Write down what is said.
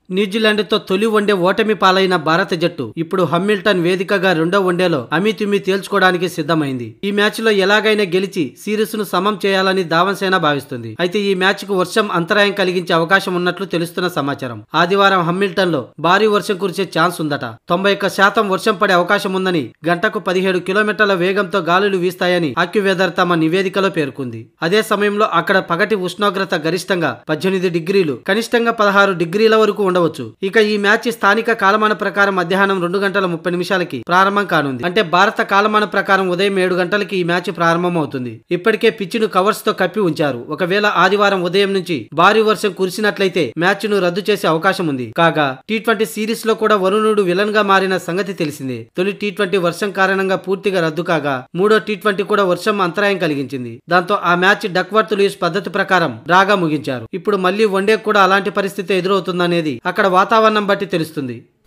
న్యూజిలాండ్తో తొలి వన్డే ఓటమి పాలైన భారత జట్టు ఇప్పుడు హమ్మిల్టన్ వేదికగా రెండో వన్డేలో అమితుమి తేల్చుకోవడానికి సిద్ధమైంది ఈ మ్యాచ్ లో ఎలాగైనా గెలిచి సిరీస్ ను సమం చేయాలని ధావన్ సేన భావిస్తుంది అయితే ఈ మ్యాచ్ కు వర్షం అంతరాయం కలిగించే అవకాశం ఉన్నట్లు తెలుస్తున్న సమాచారం ఆదివారం హమ్మిల్టన్ లో భారీ వర్షం కురిసే ఛాన్స్ ఉందట తొంభై ఒక్క శాతం వర్షం పడే అవకాశం ఉందని గంటకు పదిహేడు కిలోమీటర్ల వేగంతో గాలులు వీస్తాయని ఆక్యువెదర్ తమ నివేదికలో పేర్కొంది అదే సమయంలో అక్కడ పగటి ఉష్ణోగ్రత గరిష్టంగా పద్దెనిమిది డిగ్రీలు కనిష్టంగా పదహారు డిగ్రీల వరకు ఉండవచ్చు ఇక ఈ మ్యాచ్ స్థానిక కాలమాన ప్రకారం మధ్యాహ్నం రెండు గంటల ముప్పై నిమిషాలకి ప్రారంభం కానుంది అంటే భారత కాలమాన ప్రకారం ఉదయం ఏడు గంటలకి ఈ మ్యాచ్ ప్రారంభం అవుతుంది ఇప్పటికే పిచ్చును కవర్స్ తో కప్పి ఉంచారు ఒకవేళ ఆదివారం ఉదయం నుంచి భారీ వర్షం కురిసినట్లయితే మ్యాచ్ ను రద్దు చేసే అవకాశం ఉంది కాగా టీ ట్వంటీ సిరీస్ లో కూడా వరుణుడు విలన్ గా మారిన సంగతి తెలిసిందే తొలి టీ ట్వంటీ వర్షం కారణంగా పూర్తిగా రద్దు కాగా మూడో టీ ట్వంటీ కూడా వర్షం అంతరాయం కలిగించింది దాంతో ఆ మ్యాచ్ డక్వర్త్ లూయిస్ పద్ధతి ప్రకారం డ్రాగా ముగించారు ఇప్పుడు మళ్ళీ వన్డే కూడా అలాంటి పరిస్థితి ఎదురవుతుందనేది అక్కడ వాతావరణం బట్టి తెలుస్తుంది